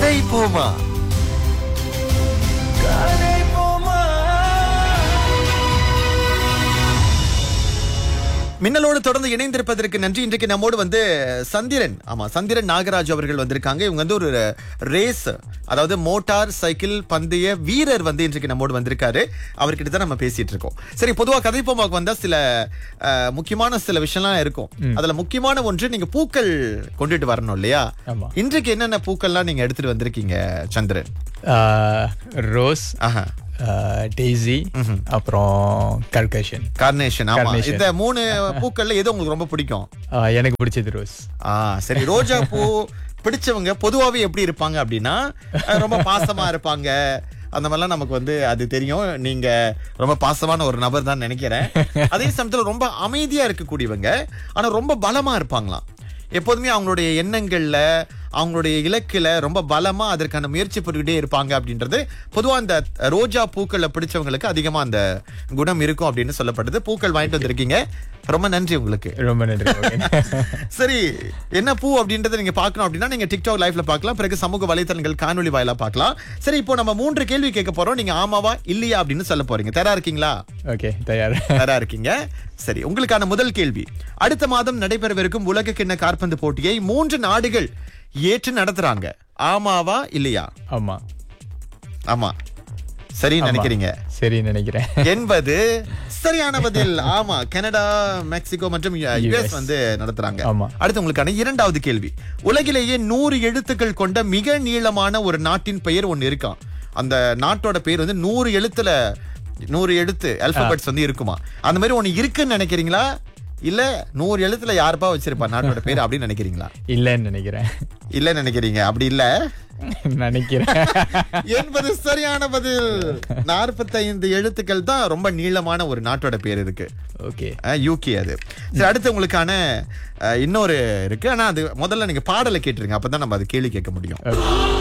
கதை போமா கதை போமா மின்னலோடு தொடர்ந்து இணைந்திருப்பதற்கு நன்றி இன்றைக்கு நம்மோடு வந்து சந்திரன் ஆமா சந்திரன் நாகராஜ் அவர்கள் வந்திருக்காங்க இவங்க வந்து ஒரு ரேஸ் அதாவது மோட்டார் சைக்கிள் பந்தய வீரர் வந்து இன்றைக்கு நம்மோடு வந்திருக்காரு அவர்கிட்ட தான் நம்ம பேசிட்டு இருக்கோம் சரி பொதுவா கதைப்போமாக்கு வந்தா சில அஹ், முக்கியமான சில விஷயம்லாம் இருக்கும் அதுல முக்கியமான ஒன்று நீங்க பூக்கள் கொண்டுட்டு வரணும் இல்லையா ஆமா. இன்றைக்கு என்னென்ன பூக்கள்லாம் நீங்க எடுத்துட்டு வந்திருக்கீங்க சந்திரன் ரோஸ் ஆஹா டெய்ஸி அப்புறம் கர்கஷன் கார்னேஷன் ஆமா Carnation. இந்த மூணு பூக்கள்ல எது உங்களுக்கு ரொம்ப பிடிக்கும் எனக்கு பிடிச்சது ரோஸ் ஆ சரி ரோஜா பூ பிடிச்சவங்க பொதுவாவே எப்படி இருப்பாங்க அப்படின்னா அஹ், ரொம்ப பாசமா இருப்பாங்க அந்த மாதிரிலாம் நமக்கு வந்து அது தெரியும் நீங்க ரொம்ப பாசமான ஒரு நபர் தான் நினைக்கிறேன் அதே சமயத்துல ரொம்ப அமைதியா இருக்கக்கூடியவங்க ஆனா ரொம்ப பலமா இருப்பாங்களாம் எப்போதுமே அவங்களுடைய எண்ணங்கள்ல அவங்களுடைய இலக்குல ரொம்ப பலமா அதற்கான முயற்சி பண்ணிக்கிட்டே இருப்பாங்க அப்படின்றது பொதுவா அந்த ரோஜா பூக்களை பிடிச்சவங்களுக்கு அதிகமா அந்த குணம் இருக்கும் அப்படின்னு சொல்லப்படுது பூக்கள் வாங்கிட்டு வந்திருக்கீங்க ரொம்ப நன்றி உங்களுக்கு ரொம்ப நன்றி Okay. சரி என்ன பூ அப்படின்றத நீங்க பார்க்கணும் அப்படின்னா நீங்க டிக்டாக் லைவ்ல பார்க்கலாம் பிறகு சமூக வலைத்தளங்கள் காணொலி வாயிலா பார்க்கலாம் சரி இப்போ நம்ம மூன்று கேள்வி கேட்க போறோம் நீங்க ஆமாவா இல்லையா அப்படின்னு சொல்ல போறீங்க தயாரா இருக்கீங்களா ஓகே தயார் தயாரா இருக்கீங்க சரி உங்களுக்கான முதல் கேள்வி அடுத்த மாதம் நடைபெறவிருக்கும் உலக கிண்ண காற்பந்து போட்டியை மூன்று நாடுகள் ஏற்று நடத்துறாங்க ஆமாவா இல்லையா ஆமா ஆமா சரி ஆமா. நினைக்கிறீங்க சரி நினைக்கிறேன் என்பது சரியான பதில் ஆமா கனடா மெக்சிகோ மற்றும் யுஎஸ் வந்து நடத்துறாங்க ஆமா. அடுத்து உங்களுக்கான இரண்டாவது கேள்வி உலகிலேயே நூறு எழுத்துக்கள் கொண்ட மிக நீளமான ஒரு நாட்டின் பெயர் ஒண்ணு இருக்காம் அந்த நாட்டோட பேர் வந்து நூறு எழுத்துல நூறு எழுத்து அல்பபெட்ஸ் வந்து இருக்குமா அந்த மாதிரி ஒண்ணு இருக்குன்னு நினைக்கிறீங்களா இல்ல நூறு எழுத்துல யாருப்பா வச்சிருப்பா நாட்டோட பேர் அப்படின்னு நினைக்கிறீங்களா இல்லைன்னு நினைக்கிறேன் இல்ல நினைக்கிறீங்க அப்படி இல்ல நினைக்கிறேன் என்பது சரியான பதில் நாற்பத்தைந்து எழுத்துக்கள் தான் ரொம்ப நீளமான ஒரு நாட்டோட பேர் இருக்கு ஓகே யூகே அது சரி அடுத்து உங்களுக்கான அஹ், இன்னொரு இருக்கு ஆனா அது முதல்ல நீங்க பாடலை கேட்டுருங்க அப்பதான் நம்ம அது கேள்வி கேட்க முடியும் ஓகே